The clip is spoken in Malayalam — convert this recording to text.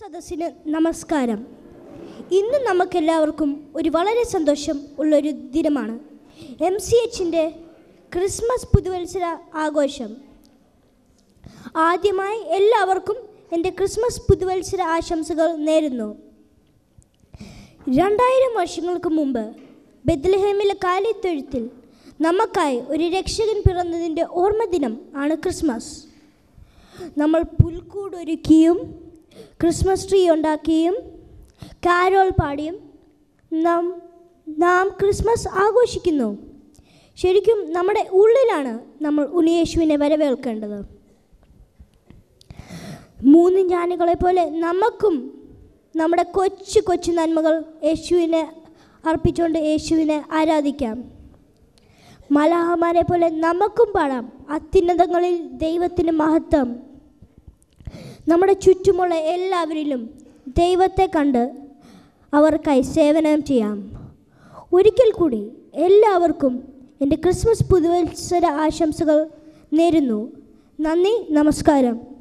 സദസ്സിന് നമസ്കാരം ഇന്ന് നമുക്കെല്ലാവർക്കും ഒരു വളരെ സന്തോഷം ഉള്ളൊരു ദിനമാണ് എം സി എച്ചിൻ്റെ ക്രിസ്മസ് പുതുവത്സര ആഘോഷം ആദ്യമായി എല്ലാവർക്കും എൻ്റെ ക്രിസ്മസ് പുതുവത്സര ആശംസകൾ നേരുന്നു രണ്ടായിരം വർഷങ്ങൾക്ക് മുമ്പ് ബെത്ലഹേമിലെ കാലിത്തൊഴുത്തിൽ നമുക്കായി ഒരു രക്ഷകൻ പിറന്നതിൻ്റെ ഓർമ്മ ദിനം ആണ് ക്രിസ്മസ് നമ്മൾ പുൽക്കൂട് ഒരുക്കിയും ക്രിസ്മസ് ട്രീ ഉണ്ടാക്കിയും കാരോൾ പാടിയും നാം നാം ക്രിസ്മസ് ആഘോഷിക്കുന്നു ശരിക്കും നമ്മുടെ ഉള്ളിലാണ് നമ്മൾ ഉണ്ണിയേശുവിനെ വരവേൽക്കേണ്ടത് മൂന്ന് ജ്ഞാനികളെ പോലെ നമുക്കും നമ്മുടെ കൊച്ചു കൊച്ചു നന്മകൾ യേശുവിനെ അർപ്പിച്ചുകൊണ്ട് യേശുവിനെ ആരാധിക്കാം മലാഹമാരെ പോലെ നമുക്കും പാടാം അത്യുന്നതങ്ങളിൽ ദൈവത്തിന് മഹത്വം നമ്മുടെ ചുറ്റുമുള്ള എല്ലാവരിലും ദൈവത്തെ കണ്ട് അവർക്കായി സേവനം ചെയ്യാം ഒരിക്കൽ കൂടി എല്ലാവർക്കും എൻ്റെ ക്രിസ്മസ് പുതുവത്സര ആശംസകൾ നേരുന്നു നന്ദി നമസ്കാരം